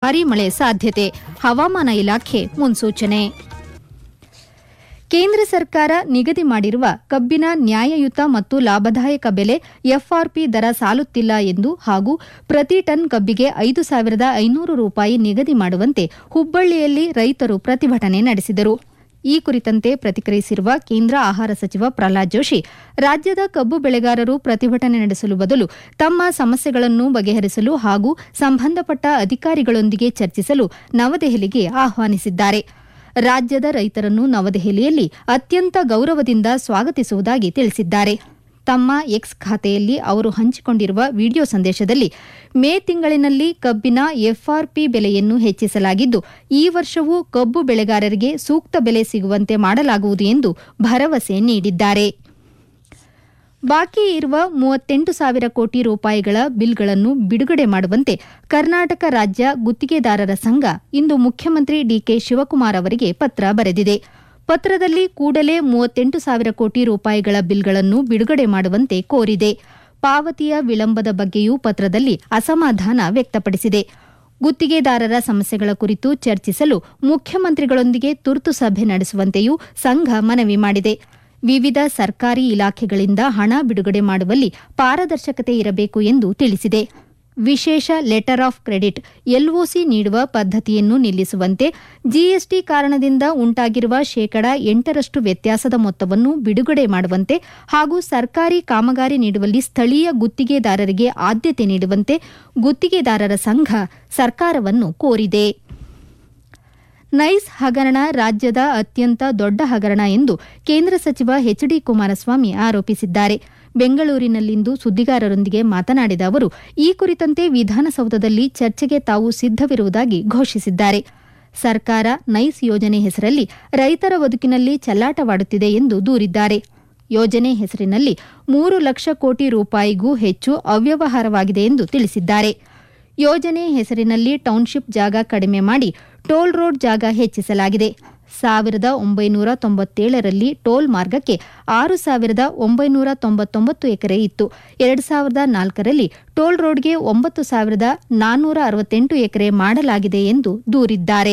ಭಾರೀ ಮಳೆ ಸಾಧ್ಯತೆ ಹವಾಮಾನ ಇಲಾಖೆ ಮುನ್ಸೂಚನೆ ಕೇಂದ್ರ ಸರ್ಕಾರ ನಿಗದಿ ಮಾಡಿರುವ ಕಬ್ಬಿನ ನ್ಯಾಯಯುತ ಮತ್ತು ಲಾಭದಾಯಕ ಬೆಲೆ ಎಫ್ಆರ್ಪಿ ದರ ಸಾಲುತ್ತಿಲ್ಲ ಎಂದು ಹಾಗೂ ಪ್ರತಿ ಟನ್ ಕಬ್ಬಿಗೆ ಐದು ಸಾವಿರದ ಐನೂರು ರೂಪಾಯಿ ನಿಗದಿ ಮಾಡುವಂತೆ ಹುಬ್ಬಳ್ಳಿಯಲ್ಲಿ ರೈತರು ಪ್ರತಿಭಟನೆ ನಡೆಸಿದರು ಈ ಕುರಿತಂತೆ ಪ್ರತಿಕ್ರಿಯಿಸಿರುವ ಕೇಂದ್ರ ಆಹಾರ ಸಚಿವ ಪ್ರಹ್ಲಾದ್ ಜೋಶಿ ರಾಜ್ಯದ ಕಬ್ಬು ಬೆಳೆಗಾರರು ಪ್ರತಿಭಟನೆ ನಡೆಸಲು ಬದಲು ತಮ್ಮ ಸಮಸ್ಯೆಗಳನ್ನು ಬಗೆಹರಿಸಲು ಹಾಗೂ ಸಂಬಂಧಪಟ್ಟ ಅಧಿಕಾರಿಗಳೊಂದಿಗೆ ಚರ್ಚಿಸಲು ನವದೆಹಲಿಗೆ ಆಹ್ವಾನಿಸಿದ್ದಾರೆ ರಾಜ್ಯದ ರೈತರನ್ನು ನವದೆಹಲಿಯಲ್ಲಿ ಅತ್ಯಂತ ಗೌರವದಿಂದ ಸ್ವಾಗತಿಸುವುದಾಗಿ ತಿಳಿಸಿದ್ದಾರೆ ತಮ್ಮ ಎಕ್ಸ್ ಖಾತೆಯಲ್ಲಿ ಅವರು ಹಂಚಿಕೊಂಡಿರುವ ವಿಡಿಯೋ ಸಂದೇಶದಲ್ಲಿ ಮೇ ತಿಂಗಳಿನಲ್ಲಿ ಕಬ್ಬಿನ ಎಫ್ಆರ್ಪಿ ಬೆಲೆಯನ್ನು ಹೆಚ್ಚಿಸಲಾಗಿದ್ದು ಈ ವರ್ಷವೂ ಕಬ್ಬು ಬೆಳೆಗಾರರಿಗೆ ಸೂಕ್ತ ಬೆಲೆ ಸಿಗುವಂತೆ ಮಾಡಲಾಗುವುದು ಎಂದು ಭರವಸೆ ನೀಡಿದ್ದಾರೆ ಬಾಕಿ ಇರುವ ಮೂವತ್ತೆಂಟು ಸಾವಿರ ಕೋಟಿ ರೂಪಾಯಿಗಳ ಬಿಲ್ಗಳನ್ನು ಬಿಡುಗಡೆ ಮಾಡುವಂತೆ ಕರ್ನಾಟಕ ರಾಜ್ಯ ಗುತ್ತಿಗೆದಾರರ ಸಂಘ ಇಂದು ಮುಖ್ಯಮಂತ್ರಿ ಡಿಕೆ ಶಿವಕುಮಾರ್ ಅವರಿಗೆ ಪತ್ರ ಬರೆದಿದೆ ಪತ್ರದಲ್ಲಿ ಕೂಡಲೇ ಮೂವತ್ತೆಂಟು ಸಾವಿರ ಕೋಟಿ ರೂಪಾಯಿಗಳ ಬಿಲ್ಗಳನ್ನು ಬಿಡುಗಡೆ ಮಾಡುವಂತೆ ಕೋರಿದೆ ಪಾವತಿಯ ವಿಳಂಬದ ಬಗ್ಗೆಯೂ ಪತ್ರದಲ್ಲಿ ಅಸಮಾಧಾನ ವ್ಯಕ್ತಪಡಿಸಿದೆ ಗುತ್ತಿಗೆದಾರರ ಸಮಸ್ಯೆಗಳ ಕುರಿತು ಚರ್ಚಿಸಲು ಮುಖ್ಯಮಂತ್ರಿಗಳೊಂದಿಗೆ ತುರ್ತು ಸಭೆ ನಡೆಸುವಂತೆಯೂ ಸಂಘ ಮನವಿ ಮಾಡಿದೆ ವಿವಿಧ ಸರ್ಕಾರಿ ಇಲಾಖೆಗಳಿಂದ ಹಣ ಬಿಡುಗಡೆ ಮಾಡುವಲ್ಲಿ ಪಾರದರ್ಶಕತೆ ಇರಬೇಕು ಎಂದು ತಿಳಿಸಿದೆ ವಿಶೇಷ ಲೆಟರ್ ಆಫ್ ಕ್ರೆಡಿಟ್ ಎಲ್ಒಸಿ ನೀಡುವ ಪದ್ದತಿಯನ್ನು ನಿಲ್ಲಿಸುವಂತೆ ಜಿಎಸ್ಟಿ ಕಾರಣದಿಂದ ಉಂಟಾಗಿರುವ ಶೇಕಡಾ ಎಂಟರಷ್ಟು ವ್ಯತ್ಯಾಸದ ಮೊತ್ತವನ್ನು ಬಿಡುಗಡೆ ಮಾಡುವಂತೆ ಹಾಗೂ ಸರ್ಕಾರಿ ಕಾಮಗಾರಿ ನೀಡುವಲ್ಲಿ ಸ್ಥಳೀಯ ಗುತ್ತಿಗೆದಾರರಿಗೆ ಆದ್ಯತೆ ನೀಡುವಂತೆ ಗುತ್ತಿಗೆದಾರರ ಸಂಘ ಸರ್ಕಾರವನ್ನು ಕೋರಿದೆ ನೈಸ್ ಹಗರಣ ರಾಜ್ಯದ ಅತ್ಯಂತ ದೊಡ್ಡ ಹಗರಣ ಎಂದು ಕೇಂದ್ರ ಸಚಿವ ಎಚ್ ಡಿ ಕುಮಾರಸ್ವಾಮಿ ಆರೋಪಿಸಿದ್ದಾರೆ ಬೆಂಗಳೂರಿನಲ್ಲಿಂದು ಸುದ್ದಿಗಾರರೊಂದಿಗೆ ಮಾತನಾಡಿದ ಅವರು ಈ ಕುರಿತಂತೆ ವಿಧಾನಸೌಧದಲ್ಲಿ ಚರ್ಚೆಗೆ ತಾವು ಸಿದ್ದವಿರುವುದಾಗಿ ಘೋಷಿಸಿದ್ದಾರೆ ಸರ್ಕಾರ ನೈಸ್ ಯೋಜನೆ ಹೆಸರಲ್ಲಿ ರೈತರ ಬದುಕಿನಲ್ಲಿ ಚೆಲ್ಲಾಟವಾಡುತ್ತಿದೆ ಎಂದು ದೂರಿದ್ದಾರೆ ಯೋಜನೆ ಹೆಸರಿನಲ್ಲಿ ಮೂರು ಲಕ್ಷ ಕೋಟಿ ರೂಪಾಯಿಗೂ ಹೆಚ್ಚು ಅವ್ಯವಹಾರವಾಗಿದೆ ಎಂದು ತಿಳಿಸಿದ್ದಾರೆ ಯೋಜನೆ ಹೆಸರಿನಲ್ಲಿ ಟೌನ್ಶಿಪ್ ಜಾಗ ಕಡಿಮೆ ಮಾಡಿ ಟೋಲ್ ರೋಡ್ ಜಾಗ ಹೆಚ್ಚಿಸಲಾಗಿದೆ ಸಾವಿರದ ಒಂಬೈನೂರ ತೊಂಬತ್ತೇಳರಲ್ಲಿ ಟೋಲ್ ಮಾರ್ಗಕ್ಕೆ ಆರು ಸಾವಿರದ ಒಂಬೈನೂರ ತೊಂಬತ್ತೊಂಬತ್ತು ಎಕರೆ ಇತ್ತು ಎರಡು ಸಾವಿರದ ನಾಲ್ಕರಲ್ಲಿ ಟೋಲ್ ರೋಡ್ಗೆ ಒಂಬತ್ತು ಸಾವಿರದ ನಾನ್ನೂರ ಅರವತ್ತೆಂಟು ಎಕರೆ ಮಾಡಲಾಗಿದೆ ಎಂದು ದೂರಿದ್ದಾರೆ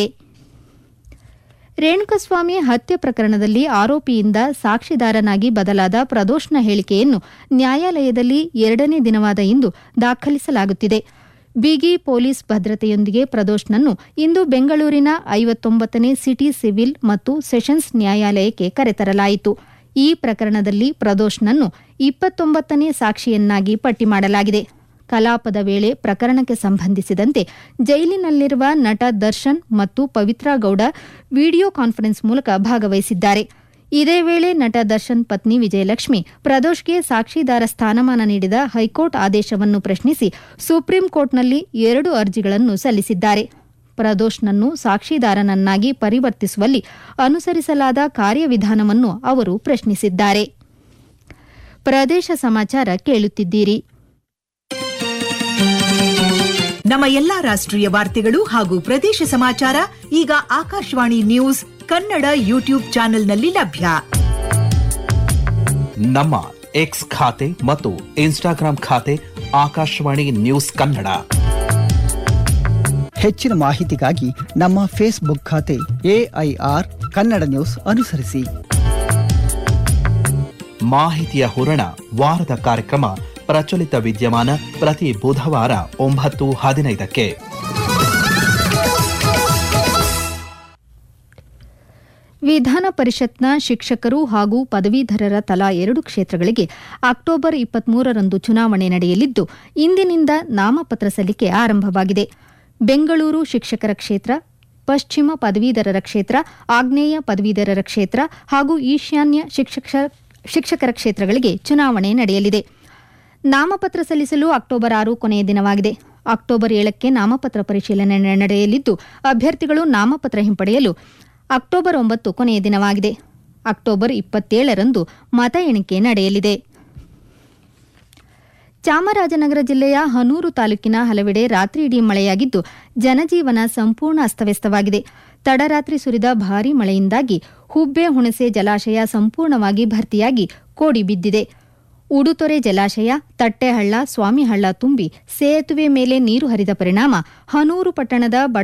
ರೇಣುಕಸ್ವಾಮಿ ಹತ್ಯೆ ಪ್ರಕರಣದಲ್ಲಿ ಆರೋಪಿಯಿಂದ ಸಾಕ್ಷಿದಾರನಾಗಿ ಬದಲಾದ ಪ್ರದೋಷ್ನ ಹೇಳಿಕೆಯನ್ನು ನ್ಯಾಯಾಲಯದಲ್ಲಿ ಎರಡನೇ ದಿನವಾದ ಇಂದು ದಾಖಲಿಸಲಾಗುತ್ತಿದೆ ಬಿಗಿ ಪೊಲೀಸ್ ಭದ್ರತೆಯೊಂದಿಗೆ ಪ್ರದೋಷ್ನನ್ನು ಇಂದು ಬೆಂಗಳೂರಿನ ಐವತ್ತೊಂಬತ್ತನೇ ಸಿಟಿ ಸಿವಿಲ್ ಮತ್ತು ಸೆಷನ್ಸ್ ನ್ಯಾಯಾಲಯಕ್ಕೆ ಕರೆತರಲಾಯಿತು ಈ ಪ್ರಕರಣದಲ್ಲಿ ಪ್ರದೋಷ್ನನ್ನು ಇಪ್ಪತ್ತೊಂಬತ್ತನೇ ಸಾಕ್ಷಿಯನ್ನಾಗಿ ಪಟ್ಟಿ ಮಾಡಲಾಗಿದೆ ಕಲಾಪದ ವೇಳೆ ಪ್ರಕರಣಕ್ಕೆ ಸಂಬಂಧಿಸಿದಂತೆ ಜೈಲಿನಲ್ಲಿರುವ ನಟ ದರ್ಶನ್ ಮತ್ತು ಪವಿತ್ರಾ ಗೌಡ ವಿಡಿಯೋ ಕಾನ್ಫರೆನ್ಸ್ ಮೂಲಕ ಭಾಗವಹಿಸಿದ್ದಾರೆ ಇದೇ ವೇಳೆ ನಟ ದರ್ಶನ್ ಪತ್ನಿ ವಿಜಯಲಕ್ಷ್ಮಿ ಪ್ರದೋಷ್ಗೆ ಸಾಕ್ಷಿದಾರ ಸ್ಥಾನಮಾನ ನೀಡಿದ ಹೈಕೋರ್ಟ್ ಆದೇಶವನ್ನು ಪ್ರಶ್ನಿಸಿ ಸುಪ್ರೀಂ ಕೋರ್ಟ್ನಲ್ಲಿ ಎರಡು ಅರ್ಜಿಗಳನ್ನು ಸಲ್ಲಿಸಿದ್ದಾರೆ ಪ್ರದೋಷ್ನನ್ನು ಸಾಕ್ಷಿದಾರನನ್ನಾಗಿ ಪರಿವರ್ತಿಸುವಲ್ಲಿ ಅನುಸರಿಸಲಾದ ಕಾರ್ಯವಿಧಾನವನ್ನು ಅವರು ಪ್ರಶ್ನಿಸಿದ್ದಾರೆ ಪ್ರದೇಶ ಸಮಾಚಾರ ಕೇಳುತ್ತಿದ್ದೀರಿ ನಮ್ಮ ಎಲ್ಲಾ ರಾಷ್ಟ್ರೀಯ ವಾರ್ತೆಗಳು ಹಾಗೂ ಪ್ರದೇಶ ಸಮಾಚಾರ ಈಗ ಆಕಾಶವಾಣಿ ನ್ಯೂಸ್ ಕನ್ನಡ ಯೂಟ್ಯೂಬ್ ಚಾನೆಲ್ನಲ್ಲಿ ಲಭ್ಯ ನಮ್ಮ ಎಕ್ಸ್ ಖಾತೆ ಮತ್ತು ಇನ್ಸ್ಟಾಗ್ರಾಂ ಖಾತೆ ಆಕಾಶವಾಣಿ ನ್ಯೂಸ್ ಕನ್ನಡ ಹೆಚ್ಚಿನ ಮಾಹಿತಿಗಾಗಿ ನಮ್ಮ ಫೇಸ್ಬುಕ್ ಖಾತೆ ಎಐಆರ್ ಕನ್ನಡ ನ್ಯೂಸ್ ಅನುಸರಿಸಿ ಮಾಹಿತಿಯ ಹೂರಣ ವಾರದ ಕಾರ್ಯಕ್ರಮ ಪ್ರಚಲಿತ ವಿದ್ಯಮಾನ ಪ್ರತಿ ಬುಧವಾರ ಒಂಬತ್ತು ಹದಿನೈದಕ್ಕೆ ವಿಧಾನ ಪರಿಷತ್ನ ಶಿಕ್ಷಕರು ಹಾಗೂ ಪದವೀಧರರ ತಲಾ ಎರಡು ಕ್ಷೇತ್ರಗಳಿಗೆ ಅಕ್ಟೋಬರ್ ಇಪ್ಪತ್ಮೂರರಂದು ಚುನಾವಣೆ ನಡೆಯಲಿದ್ದು ಇಂದಿನಿಂದ ನಾಮಪತ್ರ ಸಲ್ಲಿಕೆ ಆರಂಭವಾಗಿದೆ ಬೆಂಗಳೂರು ಶಿಕ್ಷಕರ ಕ್ಷೇತ್ರ ಪಶ್ಚಿಮ ಪದವೀಧರರ ಕ್ಷೇತ್ರ ಆಗ್ನೇಯ ಪದವೀಧರರ ಕ್ಷೇತ್ರ ಹಾಗೂ ಈಶಾನ್ಯ ಶಿಕ್ಷಕರ ಕ್ಷೇತ್ರಗಳಿಗೆ ಚುನಾವಣೆ ನಡೆಯಲಿದೆ ನಾಮಪತ್ರ ಸಲ್ಲಿಸಲು ಅಕ್ಟೋಬರ್ ಆರು ಕೊನೆಯ ದಿನವಾಗಿದೆ ಅಕ್ಟೋಬರ್ ಏಳಕ್ಕೆ ನಾಮಪತ್ರ ಪರಿಶೀಲನೆ ನಡೆಯಲಿದ್ದು ಅಭ್ಯರ್ಥಿಗಳು ನಾಮಪತ್ರ ಹಿಂಪಡೆಯಲು ಅಕ್ಟೋಬರ್ ಒಂಬತ್ತು ಕೊನೆಯ ದಿನವಾಗಿದೆ ಅಕ್ಟೋಬರ್ ಇಪ್ಪತ್ತೇಳರಂದು ಮತ ಎಣಿಕೆ ನಡೆಯಲಿದೆ ಚಾಮರಾಜನಗರ ಜಿಲ್ಲೆಯ ಹನೂರು ತಾಲೂಕಿನ ಹಲವೆಡೆ ರಾತ್ರಿಯಿಡೀ ಮಳೆಯಾಗಿದ್ದು ಜನಜೀವನ ಸಂಪೂರ್ಣ ಅಸ್ತವ್ಯಸ್ತವಾಗಿದೆ ತಡರಾತ್ರಿ ಸುರಿದ ಭಾರೀ ಮಳೆಯಿಂದಾಗಿ ಹುಬ್ಬೆ ಹುಣಸೆ ಜಲಾಶಯ ಸಂಪೂರ್ಣವಾಗಿ ಭರ್ತಿಯಾಗಿ ಕೋಡಿ ಬಿದ್ದಿದೆ ಉಡುತೊರೆ ಜಲಾಶಯ ತಟ್ಟೆಹಳ್ಳ ಸ್ವಾಮಿಹಳ್ಳ ತುಂಬಿ ಸೇತುವೆ ಮೇಲೆ ನೀರು ಹರಿದ ಪರಿಣಾಮ ಹನೂರು ಪಟ್ಟಣದ